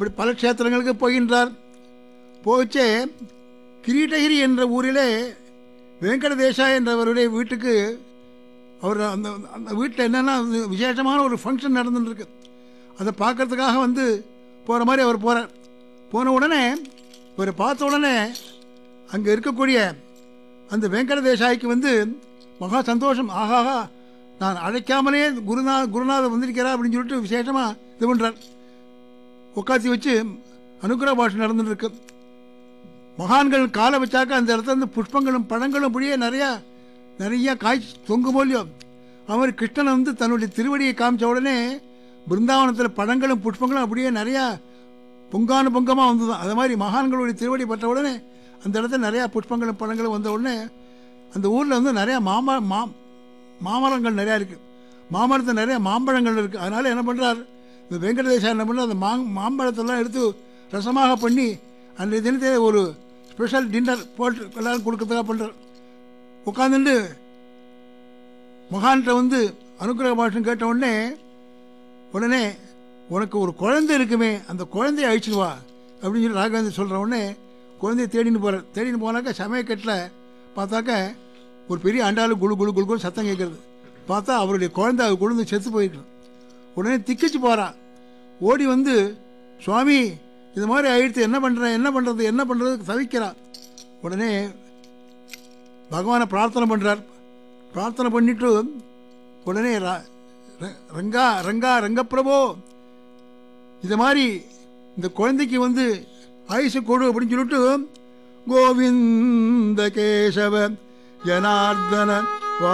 இப்படி பல க்ஷேத்திரங்களுக்கு போகின்றார் போச்சே கிரீடகிரி என்ற ஊரிலே வெங்கடதேசா என்றவருடைய வீட்டுக்கு அவர் அந்த அந்த வீட்டில் என்னென்னா விசேஷமான ஒரு ஃபங்க்ஷன் நடந்துட்டுருக்கு அதை பார்க்கறதுக்காக வந்து போகிற மாதிரி அவர் போகிறார் போன உடனே இவர் பார்த்த உடனே அங்கே இருக்கக்கூடிய அந்த வெங்கடதேசாய்க்கு வந்து மகா சந்தோஷம் ஆகாஹா நான் அழைக்காமலே குருநா குருநாதர் வந்திருக்கிறார் அப்படின்னு சொல்லிட்டு விசேஷமாக இது பண்ணுறார் உட்காத்தி வச்சு அனுகிரக பாஷை நடந்துட்டு இருக்கு மகான்கள் காலை வச்சாக்க அந்த இடத்துல இருந்து புஷ்பங்களும் பழங்களும் அப்படியே நிறையா நிறைய காய் தொங்கும் போலியோ அவர் கிருஷ்ணன் வந்து தன்னுடைய திருவடியை காமிச்ச உடனே பிருந்தாவனத்தில் பழங்களும் புஷ்பங்களும் அப்படியே நிறையா பொங்கானு பொங்கமாக வந்ததுதான் அது மாதிரி மகான்களுடைய திருவடி பட்ட உடனே அந்த இடத்துல நிறையா புஷ்பங்களும் பழங்களும் வந்த உடனே அந்த ஊரில் வந்து நிறையா மாம மா மாமரங்கள் நிறையா இருக்குது மாமரத்தில் நிறைய மாம்பழங்கள் இருக்குது அதனால் என்ன பண்ணுறார் இந்த வெங்கடேஷா என்ன பண்ணுறார் அந்த மா மாம்பழத்தெல்லாம் எடுத்து ரசமாக பண்ணி அன்றைய தினத்தை ஒரு ஸ்பெஷல் டின்னர் போட்டு எல்லாரும் கொடுக்கறதுக்காக பண்ணுறார் உட்காந்துட்டு மகான்கிட்ட வந்து அனுக்கிரக பாஷம் கேட்ட உடனே உடனே உனக்கு ஒரு குழந்தை இருக்குமே அந்த குழந்தைய அழிச்சிட்டு வா அப்படின்னு சொல்லி ராகவேந்தர் சொல்கிற உடனே குழந்தைய தேடின்னு போகிறார் தேடின்னு போனாக்கா சமயக்கட்டில் பார்த்தாக்க ஒரு பெரிய அண்டாலு குழு குழு குழு குழு சத்தம் கேட்குறது பார்த்தா அவருடைய குழந்தை அது குழந்தை செத்து போயிருக்கு உடனே திக்கிச்சு போகிறான் ஓடி வந்து சுவாமி இது மாதிரி ஆயிடுத்து என்ன பண்ணுறேன் என்ன பண்ணுறது என்ன பண்ணுறது தவிக்கிறான் உடனே பகவானை பிரார்த்தனை பண்ணுறார் பிரார்த்தனை பண்ணிட்டு உடனே ர- ர- ரங்கா ரங்கா ரங்கப்பிரபோ இது மாதிரி இந்த குழந்தைக்கு வந்து ஆயுசு கொடு அப்படின்னு சொல்லிட்டு கோவிந்த கேசவ ஜனார்தன